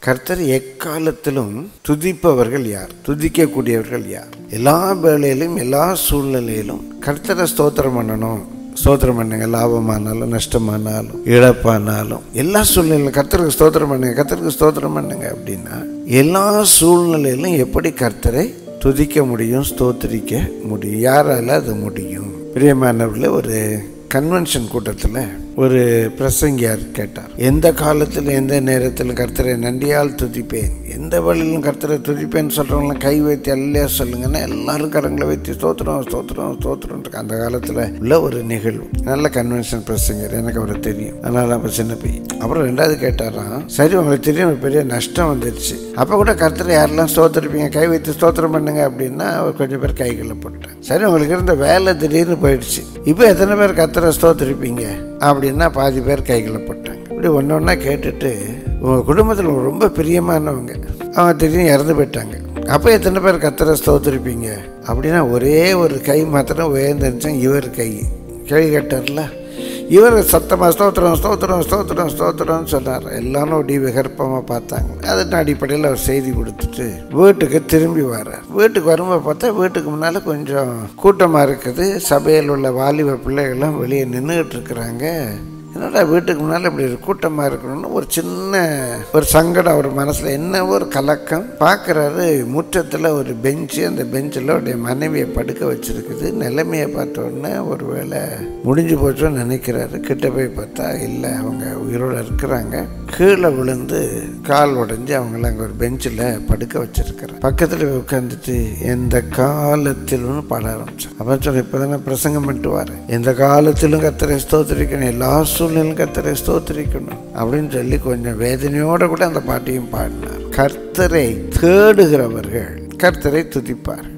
கர்த்தர் எக்காலத்திலும் துதிப்பவர்கள் யார் துதிக்கக்கூடியவர்கள் யார் எல்லா வேளையிலும் எல்லா சூழ்நிலையிலும் கர்த்தரை ஸ்தோத்திரம் பண்ணணும் ஸ்தோத்திரம் பண்ணுங்க லாபமானாலும் நஷ்டமானாலும் இழப்பானாலும் எல்லா சூழ்நிலையிலும் கர்த்தருக்கு ஸ்தோத்திரம் பண்ணுங்க கர்த்தருக்கு ஸ்தோத்திரம் பண்ணுங்க அப்படின்னா எல்லா சூழ்நிலையிலும் எப்படி கர்த்தரை துதிக்க முடியும் ஸ்தோத்திரிக்க முடியும் யாரால அது முடியும் பிரியமானவர்களே ஒரு கன்வென்ஷன் கூட்டத்தில் ஒரு பிரசங்கியார் கேட்டார் எந்த காலத்தில் எந்த நேரத்தில் கர்த்தரை நன்றியால் துதிப்பேன் எந்த வழியிலும் கர்த்தரை துதிப்பேன்னு சொல்கிறவங்களாம் கை வைத்து அல்லையா சொல்லுங்கன்னா எல்லாரும் கரங்களை வைத்து ஸ்தோத்திரம் ஸ்தோத்திரம் ஸ்தோத்திரம் அந்த காலத்தில் உள்ள ஒரு நிகழ்வு நல்ல கன்வென்ஷன் பிரசங்கர் எனக்கு அவரை தெரியும் அதனால அப்போ சின்ன பையன் அப்புறம் ரெண்டாவது கேட்டாராம் சரி உங்களுக்கு தெரியும் ஒரு பெரிய நஷ்டம் வந்துருச்சு அப்போ கூட கர்த்தரை யாரெல்லாம் ஸ்தோத்திருப்பீங்க கை வைத்து ஸ்தோத்திரம் பண்ணுங்க அப்படின்னா அவர் கொஞ்சம் பேர் கைகளில் போட்டாங்க சரி உங்களுக்கு இருந்த வேலை திடீர்னு போயிடுச்சு இப்போ எத்தனை பேர் கர்த்தரை ஸ்தோத்திருப்பீங்க அப்படின்னா பாதி பேர் கைகளை போட்டாங்க இப்படி ஒன்று ஒன்றா கேட்டுட்டு உங்கள் குடும்பத்தில் ரொம்ப பிரியமானவங்க அவங்க திடீர்னு இறந்து போயிட்டாங்க அப்போ எத்தனை பேர் கத்தரை ஸ்தோத்திருப்பீங்க அப்படின்னா ஒரே ஒரு கை மாத்திரம் உயர்ந்துருச்சேன் இவர் கை கேள்வி கேட்டார்ல இவர் சத்தமாக ஸ்தோத்திரம் ஸ்தோத்திரம் ஸ்தோத்திரம் ஸ்தோத்திரம்னு சொன்னார் எல்லாரும் அப்படி விகற்பமாக பார்த்தாங்க அதன் அடிப்படையில் அவர் செய்தி கொடுத்துட்டு வீட்டுக்கு திரும்பி வர்றார் வீட்டுக்கு வரும்போது பார்த்தா வீட்டுக்கு முன்னால் கொஞ்சம் கூட்டமாக இருக்குது சபையில் உள்ள வாலிப பிள்ளைகள்லாம் வெளியே நின்றுக்கிட்டு இருக்கிறாங்க என்னடா வீட்டுக்கு முன்னால் இப்படி ஒரு கூட்டமாக இருக்கணும்னு ஒரு சின்ன ஒரு சங்கடம் அவர் மனசில் என்ன ஒரு கலக்கம் பார்க்குறாரு முற்றத்தில் ஒரு பெஞ்சு அந்த பெஞ்சில் அவருடைய மனைவியை படுக்க வச்சிருக்குது நிலைமையை பார்த்த உடனே ஒரு வேளை முடிஞ்சு போச்சோன்னு நினைக்கிறாரு கிட்ட போய் பார்த்தா இல்லை அவங்க உயிரோடு இருக்கிறாங்க கீழே விழுந்து கால் உடைஞ்சு அவங்கள அங்கே ஒரு பெஞ்சில் படுக்க வச்சிருக்கிறார் பக்கத்தில் உட்காந்துட்டு எந்த காலத்திலும் பாட ஆரம்பிச்சேன் அப்போ சொல்ல இப்போ தானே பிரசங்கம் பண்ணிட்டு வரேன் எந்த காலத்திலும் கத்தரை ஸ்தோத்திரிக்கணும் எல்லா சூழ்நிலையும் கத்தரை ஸ்தோத்திரிக்கணும் அப்படின்னு சொல்லி கொஞ்சம் வேதனையோடு கூட அந்த பாட்டையும் பாடினார் கர்த்தரை தேடுகிறவர்கள் கர்த்தரை துதிப்பார்